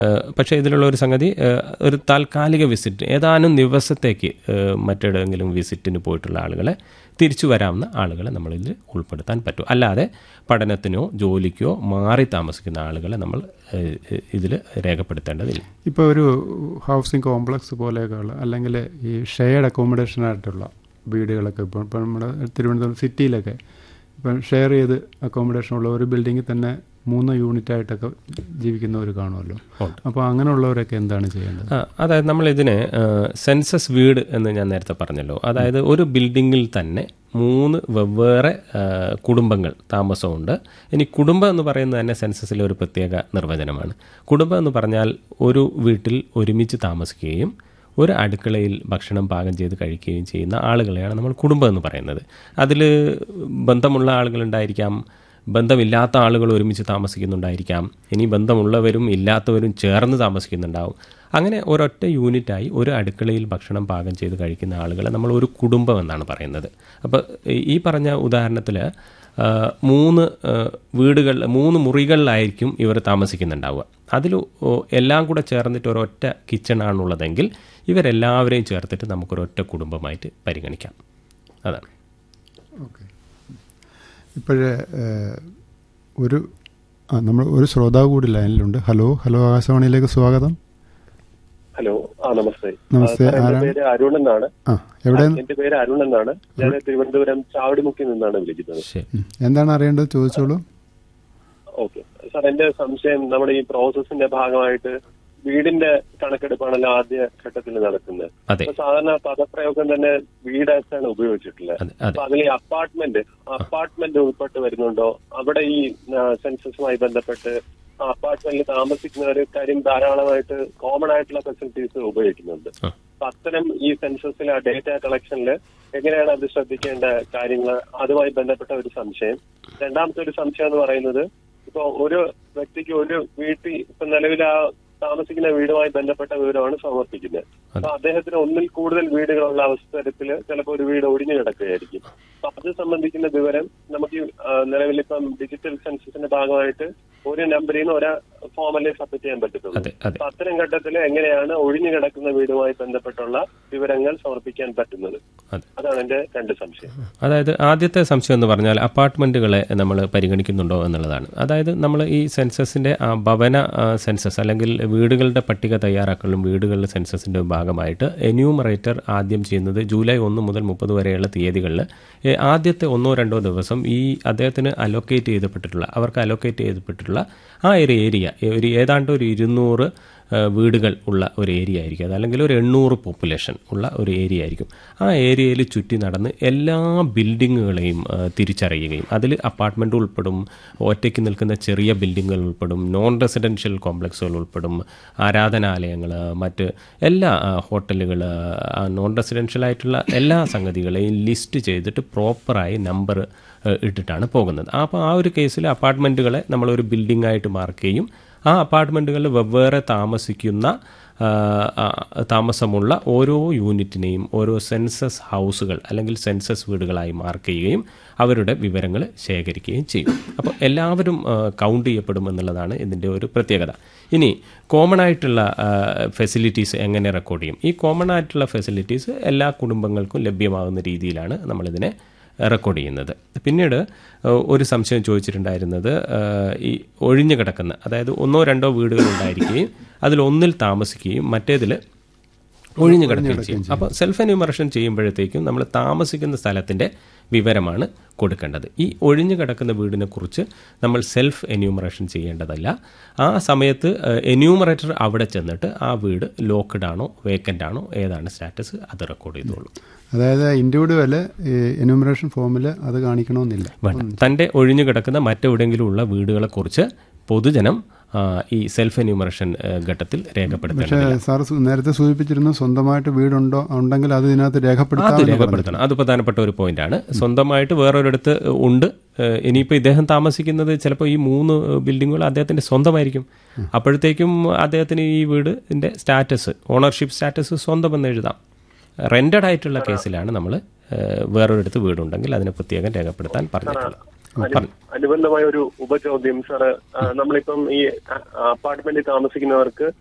ഏഹ് പക്ഷേ ഇതിലുള്ള ഒരു സംഗതി ഏഹ് ഒരു താൽക്കാലിക വിസിറ്റ് ഏതാനും ദിവസത്തേക്ക് ഏഹ് മറ്റെവിടെയെങ്കിലും വിസിറ്റിന് പോയിട്ടുള്ള ആളുകളെ തിരിച്ചു വരാവുന്ന ആളുകളെ നമ്മളിൽ ഉൾപ്പെടുത്താൻ പറ്റും അല്ലാതെ പഠനത്തിനോ ജോലിക്കോ മാറി താമസിക്കുന്ന ആളുകളെ നമ്മൾ ഇതിൽ രേഖപ്പെടുത്തേണ്ടതില്ല ഇപ്പോൾ ഒരു ഹൗസിംഗ് കോംപ്ലക്സ് പോലെയൊക്കെയുള്ള അല്ലെങ്കിൽ ഈ ഷെയർഡ് അക്കോമഡേഷൻ ആയിട്ടുള്ള വീടുകളൊക്കെ ഇപ്പോൾ ഇപ്പോൾ നമ്മുടെ തിരുവനന്തപുരം സിറ്റിയിലൊക്കെ ഇപ്പം ഷെയർ ചെയ്ത് അക്കോമഡേഷൻ ഉള്ള ഒരു ബിൽഡിങ്ങിൽ തന്നെ മൂന്ന് യൂണിറ്റ് ആയിട്ടൊക്കെ ജീവിക്കുന്നവർ കാണുമല്ലോ അപ്പോൾ അങ്ങനെയുള്ളവരൊക്കെ എന്താണ് ചെയ്യേണ്ടത് ആ, അതായത് നമ്മൾ ഇതിന് സെൻസസ് വീട് എന്ന് ഞാൻ നേരത്തെ പറഞ്ഞല്ലോ അതായത് ഒരു ബിൽഡിങ്ങിൽ തന്നെ മൂന്ന് വെവ്വേറെ ആ, കുടുംബങ്ങൾ താമസമുണ്ട് ഇനി കുടുംബം എന്ന് പറയുന്നത് തന്നെ സെൻസസിലെ ഒരു പ്രത്യേക നിർവചനമാണ് കുടുംബം എന്ന് പറഞ്ഞാൽ ഒരു വീട്ടിൽ ഒരുമിച്ച് താമസിക്കുകയും ഒരു അടുക്കളയിൽ ഭക്ഷണം പാകം ചെയ്ത് കഴിക്കുകയും ചെയ്യുന്ന ആളുകളെയാണ് നമ്മൾ കുടുംബം എന്ന് പറയുന്നത് അതിൽ ബന്ധമുള്ള ആളുകളുണ്ടായിരിക്കാം ബന്ധമില്ലാത്ത ആളുകൾ ഒരുമിച്ച് താമസിക്കുന്നുണ്ടായിരിക്കാം ഇനി ബന്ധമുള്ളവരും ഇല്ലാത്തവരും ചേർന്ന് താമസിക്കുന്നുണ്ടാവും അങ്ങനെ ഒരൊറ്റ യൂണിറ്റായി ഒരു അടുക്കളയിൽ ഭക്ഷണം പാകം ചെയ്ത് കഴിക്കുന്ന ആളുകളെ നമ്മൾ ഒരു കുടുംബം എന്നാണ് പറയുന്നത് അപ്പോൾ ഈ പറഞ്ഞ ഉദാഹരണത്തിൽ മൂന്ന് ആ, വീടുകൾ മൂന്ന് മുറികളിലായിരിക്കും ഇവർ താമസിക്കുന്നുണ്ടാവുക അതിൽ എല്ലാം കൂടെ ചേർന്നിട്ട് ഒരൊറ്റ കിച്ചണാണുള്ളതെങ്കിൽ ഇവരെല്ലാവരെയും ചേർത്തിട്ട് നമുക്കൊരൊറ്റ കുടുംബമായിട്ട് പരിഗണിക്കാം അതാണ് ഓക്കെ ഇപ്പോഴേ ഒരു ആ നമ്മൾ ഒരു ശ്രോതാവ് കൂടി ലൈനിലുണ്ട് ഹലോ ഹലോ ആകാശവാണിയിലേക്ക് സ്വാഗതം ഹലോ ആ നമസ്തേ നമസ്തേ, ആ, സാർ, എന്റെ ആരാണ്? പേര് അരുൺ എന്നാണ് ആ എവിടെ എന്റെ പേര് അരുൺ എന്നാണ് ഞാൻ തിരുവനന്തപുരം ചാവടിമുക്കിൽ നിന്നാണ് വിളിക്കുന്നത് ശരി ഉം. എന്താണ് അറിയേണ്ടത് ചോദിച്ചോളൂ ഓക്കെ സാർ എന്റെ സംശയം നമ്മുടെ ഈ പ്രോസസ്സിന്റെ ഭാഗമായിട്ട് വീടിന്റെ കണക്കെടുപ്പാണല്ലോ ആദ്യ ഘട്ടത്തിൽ നടക്കുന്നത് അതെ അപ്പൊ സാധാരണ പദപ്രയോഗം തന്നെ വീടായിട്ടാണ് ഉപയോഗിച്ചിട്ടുള്ളത് അതെ അതെ അപ്പൊ അതിൽ ഈ അപ്പാർട്ട്മെന്റ് അപ്പാർട്ട്മെന്റ് ഉൾപ്പെട്ട് വരുന്നുണ്ടോ അവിടെ ഈ സെൻസസുമായി ബന്ധപ്പെട്ട് അപ്പാർട്ട്മെന്റിൽ താമസിക്കുന്നവർ കാര്യം ധാരാളമായിട്ട് കോമൺ ആയിട്ടുള്ള ഫെസിലിറ്റീസ് ഉപയോഗിക്കുന്നുണ്ട് ആ. അപ്പൊ അത്തരം ഈ സെൻസസിൽ ആ ഡേറ്റ കളക്ഷനിൽ എങ്ങനെയാണ് അത് ശ്രദ്ധിക്കേണ്ട കാര്യങ്ങൾ അതുമായി ബന്ധപ്പെട്ട ഒരു സംശയം രണ്ടാമത്തെ ഒരു സംശയം എന്ന് പറയുന്നത് ഇപ്പൊ ഒരു വ്യക്തിക്ക് ഒരു വീട്ടിൽ ഇപ്പൊ നിലവിൽ ആ താമസിക്കുന്ന വീടുമായി ബന്ധപ്പെട്ട വിവരമാണ് സമർപ്പിക്കുന്നത് അപ്പൊ അദ്ദേഹത്തിന് ഒന്നിൽ കൂടുതൽ വീടുകളുള്ള അവസരത്തിൽ ചിലപ്പോൾ ഒരു വീട് ഒഴിഞ്ഞു കിടക്കുകയായിരിക്കും അപ്പൊ അത് സംബന്ധിക്കുന്ന വിവരം നമുക്ക് ഈ, ആ, നിലവിൽ ഇപ്പം ഡിജിറ്റൽ സെൻസസിന്റെ ഭാഗമായിട്ട് ഒരു നമ്പറിൽ നിന്ന് ഒരാ ഫോമല്ലേ സബ്മിറ്റ് ചെയ്യാൻ പറ്റത്തുള്ളൂ അതെ അതെ അപ്പൊ അത്തരം ഘട്ടത്തിൽ എങ്ങനെയാണ് ഒഴിഞ്ഞു കിടക്കുന്ന വീടുമായി ബന്ധപ്പെട്ടുള്ള വിവരങ്ങൾ സമർപ്പിക്കാൻ പറ്റുന്നത് അതെ. അതാണ് എന്റെ രണ്ട് സംശയം അതായത് ആദ്യത്തെ സംശയം എന്ന് പറഞ്ഞാൽ അപ്പാർട്ട്മെൻറ്റുകളെ നമ്മൾ പരിഗണിക്കുന്നുണ്ടോ എന്നുള്ളതാണ് അതായത് നമ്മൾ ഈ സെൻസസിൻ്റെ ഭവന ആ, സെൻസസ് അല്ലെങ്കിൽ വീടുകളുടെ പട്ടിക തയ്യാറാക്കലും വീടുകളുടെ സെൻസസിൻ്റെ ഭാഗമായിട്ട് എന്യൂമറേറ്റർ ആദ്യം ചെയ്യുന്നത് ജൂലൈ ഒന്ന് മുതൽ മുപ്പത് വരെയുള്ള തീയതികളിൽ ഏ, ആദ്യത്തെ ഒന്നോ രണ്ടോ ദിവസം ഈ അദ്ദേഹത്തിന് അലോക്കേറ്റ് ചെയ്തപ്പെട്ടിട്ടുള്ള അവർക്ക് അലോക്കേറ്റ് ചെയ്തപ്പെട്ടിട്ടുള്ള ആ ഒരു ഏരിയ ഒരു ഏതാണ്ട് ഒരു ഇരുന്നൂറ് ആ, വീടുകൾ ഉള്ള ഒരു ഏരിയ ആയിരിക്കും അത് അല്ലെങ്കിൽ ഒരു എണ്ണൂറ് പോപ്പുലേഷൻ ഉള്ള ഒരു ഏരിയ ആയിരിക്കും ആ ഏരിയയിൽ ചുറ്റി നടന്ന് എല്ലാ ബിൽഡിങ്ങുകളെയും ആ, തിരിച്ചറിയുകയും അതിൽ അപ്പാർട്ട്മെൻറ്റ് ഉൾപ്പെടും ഒറ്റയ്ക്ക് നിൽക്കുന്ന ചെറിയ ബിൽഡിങ്ങുകൾ ഉൾപ്പെടും നോൺ റെസിഡൻഷ്യൽ കോംപ്ലക്സുകൾ ഉൾപ്പെടും ആരാധനാലയങ്ങൾ മറ്റ് എല്ലാ ഹോട്ടലുകൾ നോൺ റെസിഡൻഷ്യൽ ആയിട്ടുള്ള എല്ലാ സംഗതികളെയും ലിസ്റ്റ് ചെയ്തിട്ട് പ്രോപ്പറായി നമ്പർ ഇട്ടിട്ടാണ് പോകുന്നത് അപ്പോൾ ആ ഒരു കേസിൽ അപ്പാർട്ട്മെൻറ്റുകളെ നമ്മളൊരു ബിൽഡിംഗ് ആയിട്ട് മാർക്ക് ചെയ്യും ആ അപ്പാർട്ട്മെൻറ്റുകളിൽ വെവ്വേറെ താമസിക്കുന്ന ആ, ആ, താമസമുള്ള ഓരോ യൂണിറ്റിനെയും ഓരോ സെൻസസ് ഹൗസുകൾ അല്ലെങ്കിൽ സെൻസസ് വീടുകളായി മാർക്ക് ചെയ്യുകയും അവരുടെ വിവരങ്ങൾ ശേഖരിക്കുകയും ചെയ്യും അപ്പോൾ എല്ലാവരും കൗണ്ട് ചെയ്യപ്പെടും എന്നുള്ളതാണ് ഇതിൻ്റെ ഒരു പ്രത്യേകത ഇനി കോമൺ ആയിട്ടുള്ള ഫെസിലിറ്റീസ് എങ്ങനെ റെക്കോർഡ് ചെയ്യും ഈ കോമൺ ആയിട്ടുള്ള ഫെസിലിറ്റീസ് എല്ലാ കുടുംബങ്ങൾക്കും ലഭ്യമാകുന്ന രീതിയിലാണ് നമ്മളിതിനെ റെക്കോർഡ് ചെയ്യുന്നത് പിന്നീട് ഏഹ്, ഒരു സംശയം ചോദിച്ചിട്ടുണ്ടായിരുന്നത് ഏഹ്, ഈ ഒഴിഞ്ഞു കിടക്കുന്ന അതായത് ഒന്നോ രണ്ടോ വീടുകൾ ഉണ്ടായിരിക്കുകയും അതിൽ ഒന്നിൽ താമസിക്കുകയും മറ്റേതിൽ ഒഴിഞ്ഞു കിടക്കുകയും ചെയ്യും അപ്പോൾ സെൽഫ് എന്യൂമറേഷൻ ചെയ്യുമ്പോഴത്തേക്കും നമ്മൾ താമസിക്കുന്ന സ്ഥലത്തിൻ്റെ വിവരമാണ് കൊടുക്കേണ്ടത് ഈ ഒഴിഞ്ഞു കിടക്കുന്ന വീടിനെ കുറിച്ച് നമ്മൾ സെൽഫ് എന്യൂമറേഷൻ ചെയ്യേണ്ടതല്ല ആ സമയത്ത് എന്യൂമറേറ്റർ അവിടെ ചെന്നിട്ട് ആ വീട് ലോക്ക്ഡ് ആണോ വേക്കൻ്റ് ആണോ ഏതാണ് സ്റ്റാറ്റസ് അത് റെക്കോർഡ് ചെയ്തോളൂ അതായത് ഇൻഡിവിജ്വൽ എന്യൂമറേഷൻ ഫോമിൽ അത് കാണിക്കണമെന്നില്ല വേണ്ട തൻ്റെ ഒഴിഞ്ഞു കിടക്കുന്ന മറ്റെവിടെയെങ്കിലും ഉള്ള വീടുകളെക്കുറിച്ച് പൊതുജനം ആ, ഈ സെൽഫ് എന്യൂമറേഷൻ ഘട്ടത്തിൽ പക്ഷേ രേഖപ്പെടുത്തേണ്ടതില്ല സാർ സു- നേരത്തെ സൂചിപ്പിച്ചിരുന്നു സ്വന്തമായിട്ട് വീടുണ്ടോ ഉണ്ടെങ്കിൽ അത് ഇതിനകത്ത് അത് രേഖപ്പെടുത്താം രേഖപ്പെടുത്തണം അത് പ്രധാനപ്പെട്ട ഒരു പോയിന്റാണ് സ്വന്തമായിട്ട് വേറൊരിടത്ത് ഉണ്ട് ഏഹ് ഇനിയിപ്പോൾ ഇദ്ദേഹം താമസിക്കുന്നത് ചിലപ്പോൾ ഈ മൂന്ന് ബിൽഡിങ്ങുകൾ അദ്ദേഹത്തിന്റെ സ്വന്തമായിരിക്കും അപ്പോഴത്തേക്കും അദ്ദേഹത്തിന് ഈ വീടിന്റെ സ്റ്റാറ്റസ് ഓണർഷിപ്പ് സ്റ്റാറ്റസ് സ്വന്തം എന്ന് എഴുതാം റെന്റഡ് ആയിട്ടുള്ള കേസിലാണ് നമ്മൾ വേറൊരിടത്ത് വീടുണ്ടെങ്കിൽ അതിനെ പ്രത്യേകം രേഖപ്പെടുത്താൻ പറഞ്ഞിട്ടുള്ളത് അനു- അനുബന്ധമായ ഒരു ഉപചോദ്യം സാറ് ആ, നമ്മളിപ്പം ഈ അപ്പാർട്ട്മെന്റിൽ താമസിക്കുന്നവർക്ക്